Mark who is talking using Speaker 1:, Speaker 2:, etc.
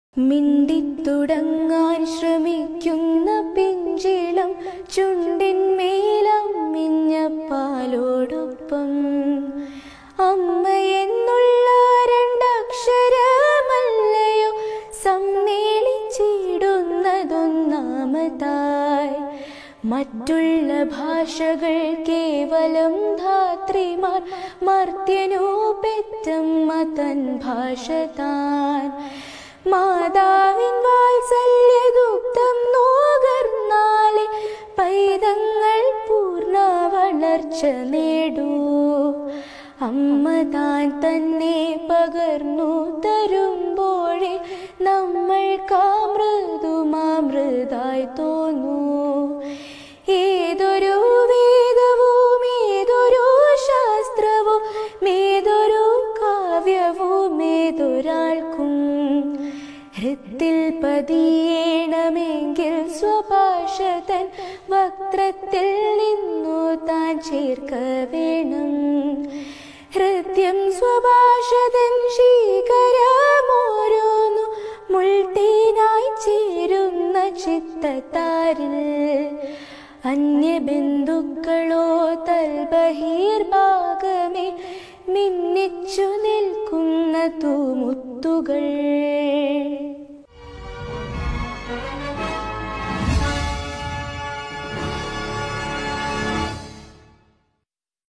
Speaker 1: മിണ്ടിത്തുടങ്ങാൻ ശ്രമിക്കുന്ന പിഞ്ചിളം ചുണ്ടിന്മേലം മിഞ്ഞപ്പാലോടൊപ്പം അമ്മ എന്നുള്ള രണ്ടക്ഷരമല്ലയോ സമ്മേളിച്ചിടുന്നതൊന്നാമതായി മറ്റുള്ള ഭാഷകൾ കേവലം ധാത്രിമാർ മർത്യനോ പെറ്റമ്മ തൻ ഭാഷ താൻ മാതാവിൻ വാത്സല്യദുഗ്ധം നോകർന്നാലെ പൈതങ്ങൾ പൂർണ്ണ വളർച്ച നേടൂ അമ്മ താൻ തന്നെ പകർന്നു തരുമ്പോഴേ നമ്മൾക്കാമൃതുമാമൃതായി തോന്നൂ ഏതൊരു വേദവും ഏതൊരു ശാസ്ത്രവും ഏതൊരു കാവ്യവും ഏതൊരാൾക്കും ഹൃത്തിൽ പതിയേണമെങ്കിൽ സ്വഭാഷതൻ വക്രത്തിൽ നിന്നു താൻ ചേർക്ക വേണം ഹൃദ്യം സ്വഭാഷതൻ ശീകരമോരോന്നു മുൾട്ടീനായി ചേരുന്ന ചിത്തത്താരിൽ അന്യബന്ധുക്കളോ തൽബഹിർഭാഗമേ മിന്നിച്ചു നിൽക്കുന്ന തൂമുത്തുകൾ